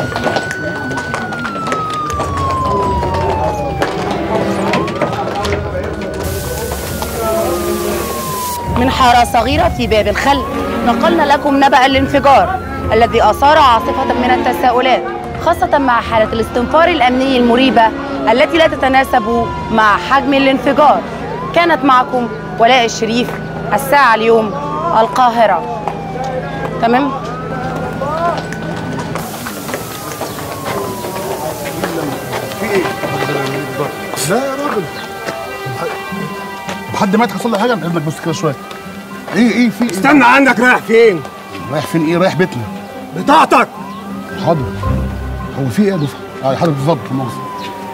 من حارة صغيرة في باب الخل نقلنا لكم نبأ الانفجار الذي أثار عاصفة من التساؤلات خاصة مع حالة الاستنفار الأمني المريبة التي لا تتناسب مع حجم الانفجار كانت معكم ولاء الشريف الساعة اليوم القاهرة تمام؟ لا يا راجل حد مات حصل له حاجه اذنك بس كده شويه ايه ايه في ايه استنى عندك رايح فين؟ رايح فين ايه رايح بيتنا بطاقتك حاضر هو في ايه يا دفعه اه حضرتك اتفضل لا مؤاخذة.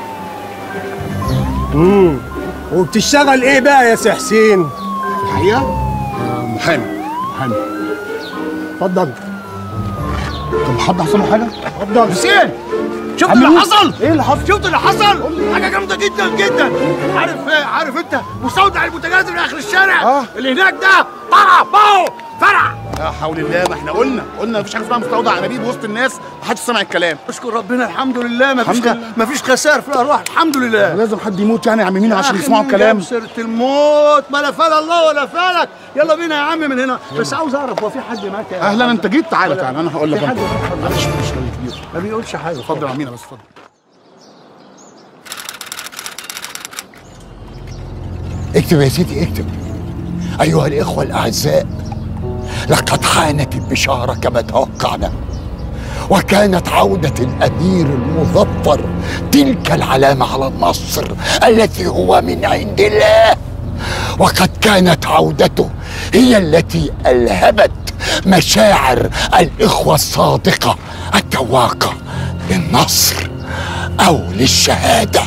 امم وبتشتغل ايه بقى يا سي حسين؟ في الحقيقه آه، محامي محامي اتفضل طب حد حصل له حاجه اتفضل حسين شفت عم اللي مين؟ حصل؟ ايه اللي حصل شفت اللي حصل؟ حاجة جامدة جدا جدا عارف عارف انت مستودع البوتاجاز اللي اخر الشارع آه. اللي هناك ده طرع باو فرع لا حول الله ما احنا قلنا قلنا مفيش حاجه اسمها مستودع انابيب وسط الناس محدش سمع الكلام اشكر ربنا الحمد لله ما فيش الحمد لله. ما فيش خسائر في الارواح الحمد لله لازم حد يموت يعني يا عم مين عشان يا أخي يسمعوا مين الكلام جاب سيرة الموت ما لا فال الله ولا فالك يلا بينا يا عم من هنا بس عاوز اعرف هو في حد مات يا اهلا انت جيت تعالى تعالى انا هقول لك في حد أنت. مات معلش مش راجل كبير ما بيقولش حاجة اتفضل يا عمينا بس اتفضل اكتب يا سيدي اكتب أيها الإخوة الأعزاء لقد حانت البشارة كما توقعنا وكانت عودة الأمير المظفر تلك العلامة على النصر التي هو من عند الله وقد كانت عودته هي التي ألهبت مشاعر الإخوة الصادقة التواقة للنصر أو للشهادة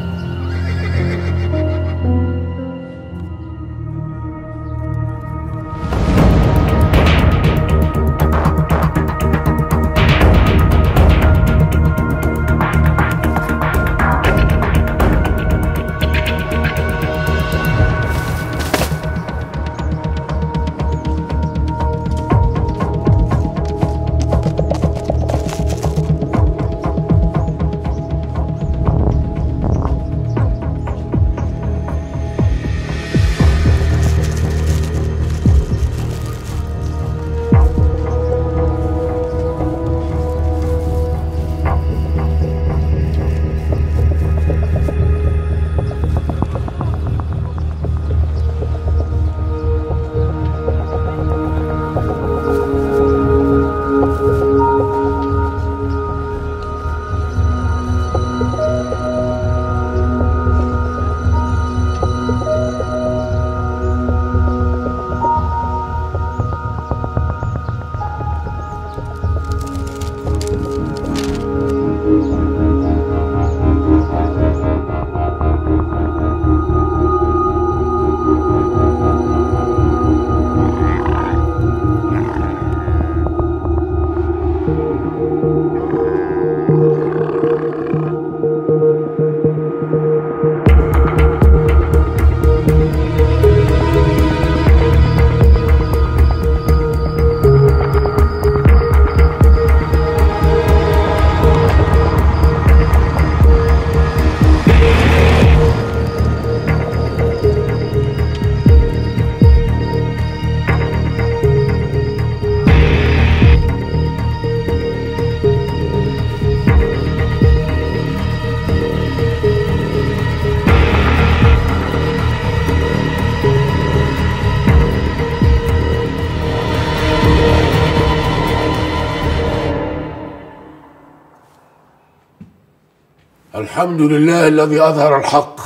الحمد لله الذي اظهر الحق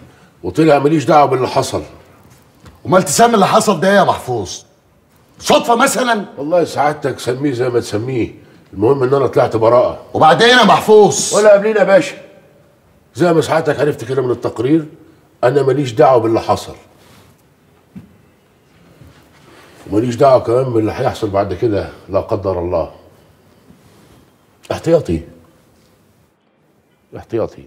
وطلع ماليش دعوه باللي حصل وما التسام اللي حصل ده يا محفوظ صدفة مثلا والله سعادتك سميه زي ما تسميه المهم ان انا طلعت براءه وبعدين يا محفوظ ولا قبلينا يا باشا زي ما سعادتك عرفت كده من التقرير انا ماليش دعوه باللي حصل وماليش دعوه كمان باللي هيحصل بعد كده لا قدر الله احتياطي احتياطي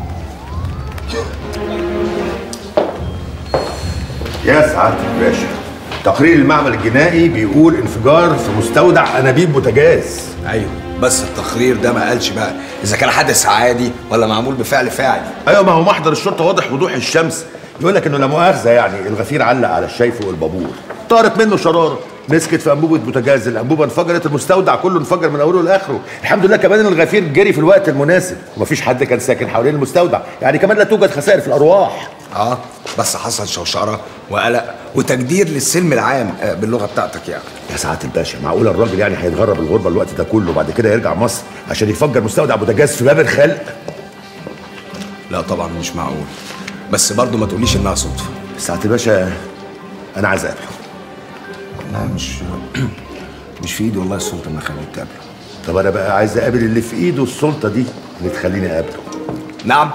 يا سعادة الباشا تقرير المعمل الجنائي بيقول انفجار في مستودع انابيب بوتاجاز ايوه بس التقرير ده ما قالش بقى اذا كان حادث عادي ولا معمول بفعل فاعل ايوه ما هو محضر الشرطه واضح وضوح الشمس يقول لك انه لا مؤاخذه يعني الغفير علق على الشاي فوق البابور طارت منه شراره مسكت في انبوبه بوتاجاز الانبوبه انفجرت المستودع كله انفجر من اوله لاخره الحمد لله كمان ان الغفير جري في الوقت المناسب ومفيش حد كان ساكن حوالين المستودع يعني كمان لا توجد خسائر في الارواح اه بس حصل شوشره وقلق وتجدير للسلم العام آه، باللغه بتاعتك يعني يا سعاده الباشا معقول الراجل يعني هيتغرب الغربه الوقت ده كله وبعد كده يرجع مصر عشان يفجر مستودع بوتاجاز في باب الخلق لا طبعا مش معقول بس برضه ما تقوليش انها صدفه سعاده الباشا انا عايز اقابله لا مش مش في ايدي والله السلطه ان اخليه يتقابل طب انا بقى عايز اقابل اللي في ايده السلطه دي اللي تخليني اقابله نعم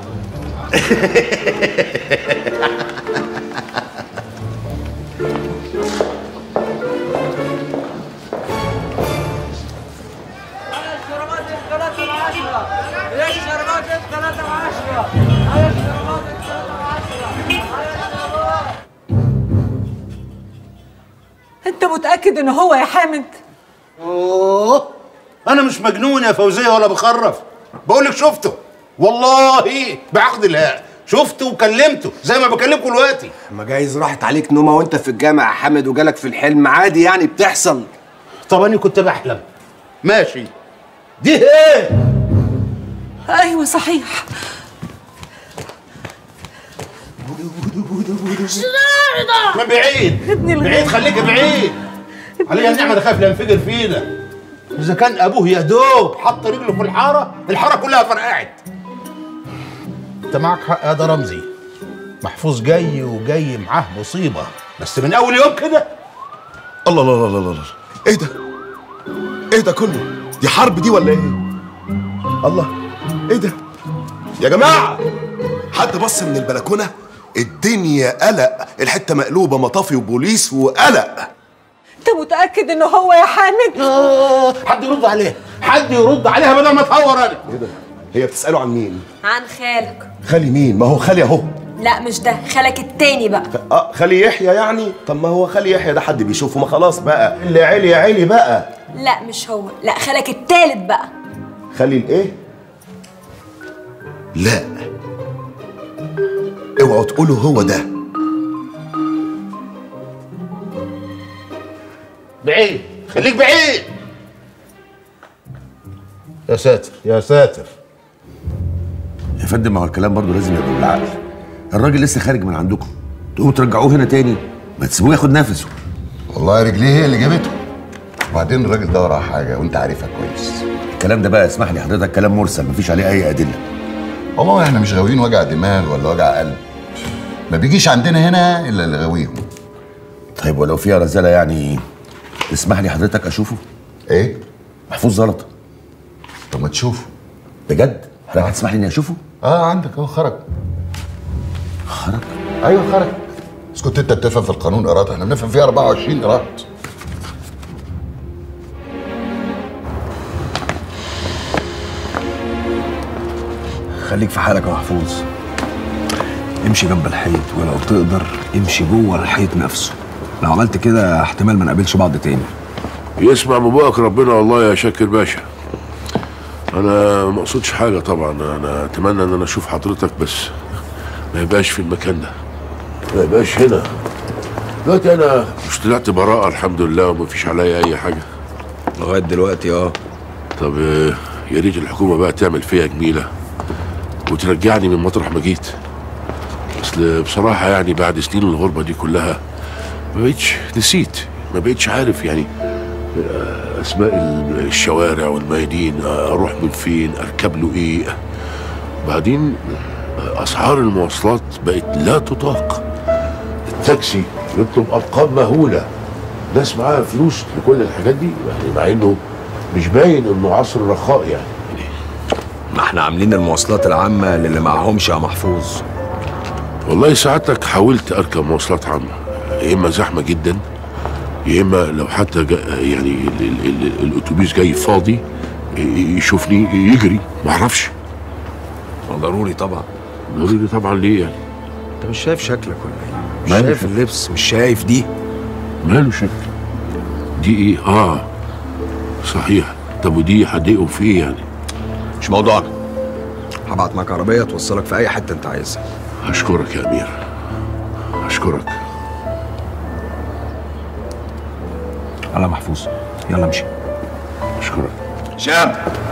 انت متاكد ان هو يا حامد اوه انا مش مجنون يا فوزيه ولا بخرف بقول لك شفته والله بعقد الله شفته وكلمته زي ما بكلمكم دلوقتي ما جايز راحت عليك نومه وانت في الجامع يا حامد وجالك في الحلم عادي يعني بتحصل طب انا كنت بحلم ماشي دي ايه ايوه صحيح من بعيد ابني الغالي. بعيد خليك بعيد علي النعمه ده خايف لا ينفجر فينا اذا كان ابوه يا دوب حط رجله في الحاره الحاره كلها فرقعت انت معك حق يا ده رمزي محفوظ جاي وجاي معاه مصيبه بس من اول يوم كده الله الله الله الله الله ايه ده؟ ايه ده كله؟ دي حرب دي ولا ايه؟ الله ايه ده؟ يا جماعة حد بص من البلكونة؟ الدنيا قلق الحتة مقلوبة مطافي وبوليس وقلق انت متاكد ان هو يا حامد آه حد يرد عليها حد يرد عليها بدل ما تهور انا ايه ده؟ هي بتسأله عن مين؟ عن خالك خالي مين؟ ما هو خالي اهو لا مش ده خالك التاني بقى اه خالي يحيى يعني؟ طب ما هو خالي يحيى ده حد بيشوفه ما خلاص بقى اللي عيلي يا عيلي بقى لا مش هو لا خالك التالت بقى خالي الايه؟ لا اوعوا تقولوا هو ده بعيد خليك بعيد يا ساتر يا ساتر يا فندم ما هو الكلام برضه لازم يبقى بالعقل الراجل لسه خارج من عندكم تقوموا ترجعوه هنا تاني ما تسيبوه ياخد نفسه والله رجليه هي اللي جابته وبعدين الراجل ده وراه حاجه وانت عارفها كويس الكلام ده بقى اسمح لي حضرتك كلام مرسل مفيش عليه اي ادله والله احنا مش غاويين وجع دماغ ولا وجع قلب ما بيجيش عندنا هنا الا اللي غاويهم طيب ولو فيها رزاله يعني تسمح لي حضرتك اشوفه ايه محفوظ زلط طب ما تشوفه بجد حضرتك هتسمح لي اني اشوفه اه عندك اهو خرج خرج ايوه خرج بس كنت انت بتفهم في القانون قرات احنا بنفهم فيه 24 قرات خليك في حالك يا محفوظ امشي جنب الحيط ولو تقدر امشي جوه الحيط نفسه لو عملت كده احتمال ما نقابلش بعض تاني يسمع من بقك ربنا والله يا شاكر باشا انا ما اقصدش حاجه طبعا انا اتمنى ان انا اشوف حضرتك بس ما يبقاش في المكان ده ما يبقاش هنا دلوقتي انا مش طلعت براءه الحمد لله وما فيش عليا اي حاجه لغايه دلوقتي اه طب آه، يا ريت الحكومه بقى تعمل فيها جميله وترجعني من مطرح ما جيت اصل بصراحه يعني بعد سنين الغربه دي كلها ما بقتش نسيت ما بقتش عارف يعني آه، اسماء ال- الشوارع والميادين آه، اروح من فين اركب له ايه بعدين آه، اسعار المواصلات بقت لا تطاق التاكسي يطلب ارقام مهوله ناس معاها فلوس لكل الحاجات دي يعني مع انه مش باين انه عصر رخاء يعني ما احنا عاملين المواصلات العامه للي معهمش يا محفوظ والله ساعتك حاولت اركب مواصلات عامه يا اما زحمه جدا يا اما لو حتى جا يعني ال ال ال الاتوبيس جاي فاضي ي- يشوفني يجري ما اعرفش ضروري طبعا ضروري طبعا ليه يعني انت مش شايف شكلك ولا ايه مش مالك؟ شايف اللبس مش شايف دي ماله شك دي ايه اه صحيح طب ودي هتضايقوا في ايه يعني مش موضوعنا هبعت معاك عربيه توصلك في اي حته انت عايزها اشكرك يا امير اشكرك على محفوظ يلا امشي اشكرك هشام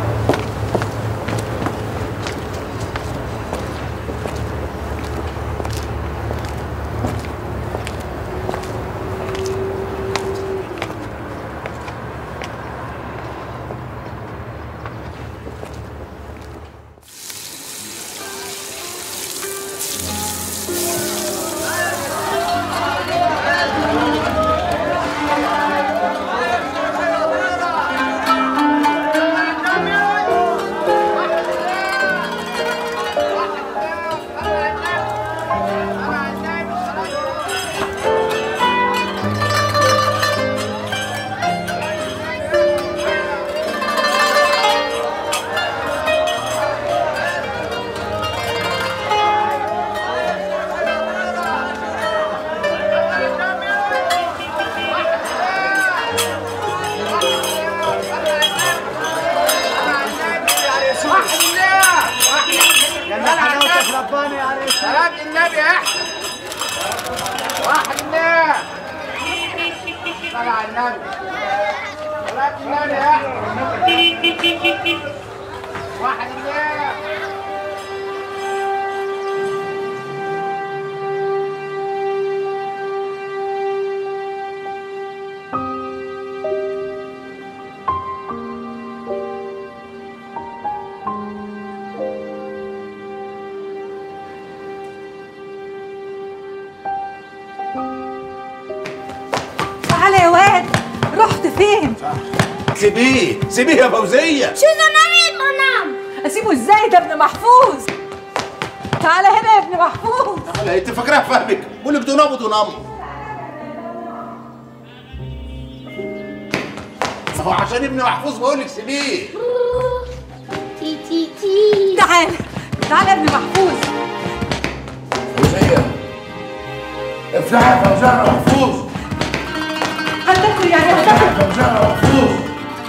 رباني يا ريس صلاة النبي يا احمد واحد الله صلاة على النبي صلاة النبي يا احمد واحد الله تعالى يا واد رحت فين؟ سيبيه سيبيه يا فوزيه شو نام نام اسيبه ازاي ده ابن محفوظ تعالى هنا يا ابن محفوظ لا انت فاكراه فاهمك بقول لك دونام ودونام هو عشان ابن محفوظ بقول لك سيبيه تي تي تي تعال تعال يا ابن محفوظ فوزيه افتحي يا فوزيه يا محفوظ هتاكل يعني هتاكل فوزيه يا محفوظ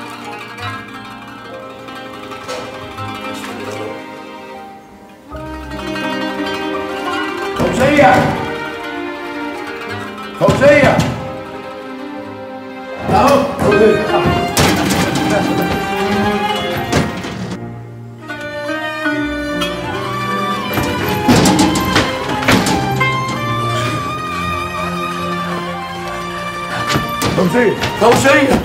فوزيه فوزيه اهو فوزيه فوزيه فوزيه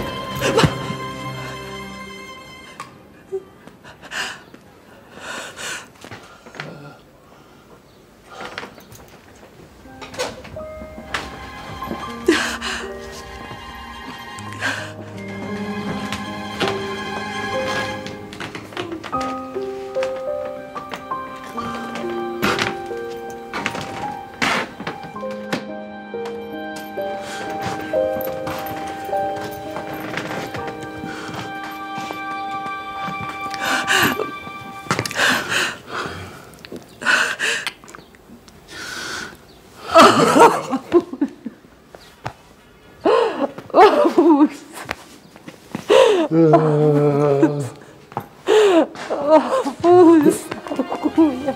محفوظ اخويا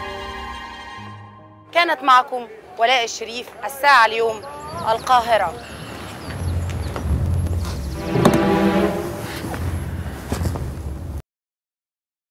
كانت معكم ولاء الشريف الساعة اليوم القاهرة